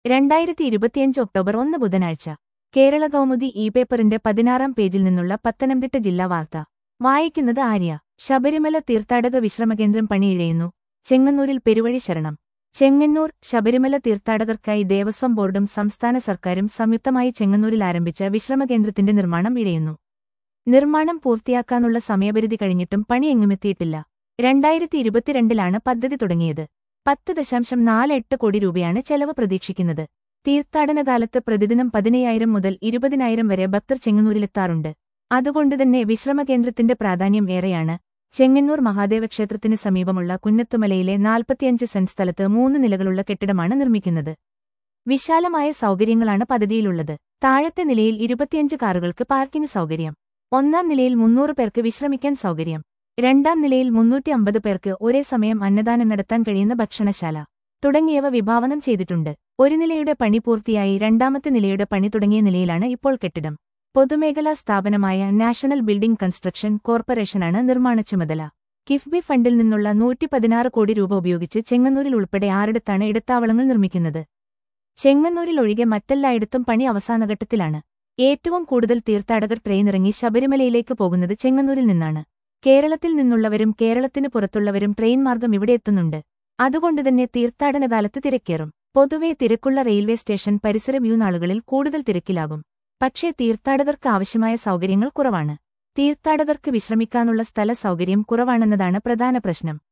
രണ്ടായിരത്തി ഇരുപത്തിയഞ്ച് ഒക്ടോബർ ഒന്ന് ബുധനാഴ്ച കേരള കൗമുദി ഇ പേപ്പറിന്റെ പതിനാറാം പേജിൽ നിന്നുള്ള പത്തനംതിട്ട ജില്ലാ വാർത്ത വായിക്കുന്നത് ആര്യ ശബരിമല തീർത്ഥാടക വിശ്രമകേന്ദ്രം പണിയിഴയുന്നു ചെങ്ങന്നൂരിൽ പെരുവഴി ശരണം ചെങ്ങന്നൂർ ശബരിമല തീർത്ഥാടകർക്കായി ദേവസ്വം ബോർഡും സംസ്ഥാന സർക്കാരും സംയുക്തമായി ചെങ്ങന്നൂരിൽ ആരംഭിച്ച വിശ്രമകേന്ദ്രത്തിന്റെ നിർമ്മാണം ഇഴയുന്നു നിർമ്മാണം പൂർത്തിയാക്കാനുള്ള സമയപരിധി കഴിഞ്ഞിട്ടും പണി എങ്ങുമെത്തിയിട്ടില്ല രണ്ടായിരത്തി ഇരുപത്തിരണ്ടിലാണ് പദ്ധതി തുടങ്ങിയത് പത്ത് ദശാംശം നാല് എട്ട് കോടി രൂപയാണ് ചെലവ് പ്രതീക്ഷിക്കുന്നത് തീർത്ഥാടനകാലത്ത് പ്രതിദിനം പതിനയ്യായിരം മുതൽ ഇരുപതിനായിരം വരെ ഭക്തർ ചെങ്ങന്നൂരിലെത്താറുണ്ട് അതുകൊണ്ടുതന്നെ വിശ്രമകേന്ദ്രത്തിന്റെ പ്രാധാന്യം ഏറെയാണ് ചെങ്ങന്നൂർ മഹാദേവ ക്ഷേത്രത്തിന് സമീപമുള്ള കുന്നത്തുമലയിലെ നാൽപ്പത്തിയഞ്ച് സെന്റ് സ്ഥലത്ത് മൂന്ന് നിലകളുള്ള കെട്ടിടമാണ് നിർമ്മിക്കുന്നത് വിശാലമായ സൗകര്യങ്ങളാണ് പദ്ധതിയിലുള്ളത് താഴത്തെ നിലയിൽ ഇരുപത്തിയഞ്ച് കാറുകൾക്ക് പാർക്കിംഗ് സൗകര്യം ഒന്നാം നിലയിൽ മുന്നൂറ് പേർക്ക് വിശ്രമിക്കാൻ സൗകര്യം രണ്ടാം നിലയിൽ മുന്നൂറ്റി അമ്പത് പേർക്ക് ഒരേ സമയം അന്നദാനം നടത്താൻ കഴിയുന്ന ഭക്ഷണശാല തുടങ്ങിയവ വിഭാവനം ചെയ്തിട്ടുണ്ട് ഒരു നിലയുടെ പണി പൂർത്തിയായി രണ്ടാമത്തെ നിലയുടെ പണി തുടങ്ങിയ നിലയിലാണ് ഇപ്പോൾ കെട്ടിടം പൊതുമേഖലാ സ്ഥാപനമായ നാഷണൽ ബിൽഡിംഗ് കൺസ്ട്രക്ഷൻ കോർപ്പറേഷനാണ് നിർമ്മാണ ചുമതല കിഫ്ബി ഫണ്ടിൽ നിന്നുള്ള നൂറ്റി പതിനാറ് കോടി രൂപ ഉപയോഗിച്ച് ചെങ്ങന്നൂരിൽ ഉൾപ്പെടെ ആറിടത്താണ് ഇടത്താവളങ്ങൾ നിർമ്മിക്കുന്നത് ചെങ്ങന്നൂരിൽ ഒഴികെ മറ്റെല്ലായിടത്തും പണി അവസാനഘട്ടത്തിലാണ് ഏറ്റവും കൂടുതൽ തീർത്ഥാടകർ ട്രെയിനിറങ്ങി ശബരിമലയിലേക്ക് പോകുന്നത് ചെങ്ങന്നൂരിൽ നിന്നാണ് കേരളത്തിൽ നിന്നുള്ളവരും കേരളത്തിന് പുറത്തുള്ളവരും ട്രെയിൻ മാർഗം ഇവിടെ എത്തുന്നുണ്ട് അതുകൊണ്ടുതന്നെ തീർത്ഥാടനകാലത്ത് തിരക്കേറും പൊതുവെ തിരക്കുള്ള റെയിൽവേ സ്റ്റേഷൻ പരിസരം ഈ നാളുകളിൽ കൂടുതൽ തിരക്കിലാകും പക്ഷേ തീർത്ഥാടകർക്ക് ആവശ്യമായ സൗകര്യങ്ങൾ കുറവാണ് തീർത്ഥാടകർക്ക് വിശ്രമിക്കാനുള്ള സ്ഥല സൗകര്യം കുറവാണെന്നതാണ് പ്രധാന പ്രശ്നം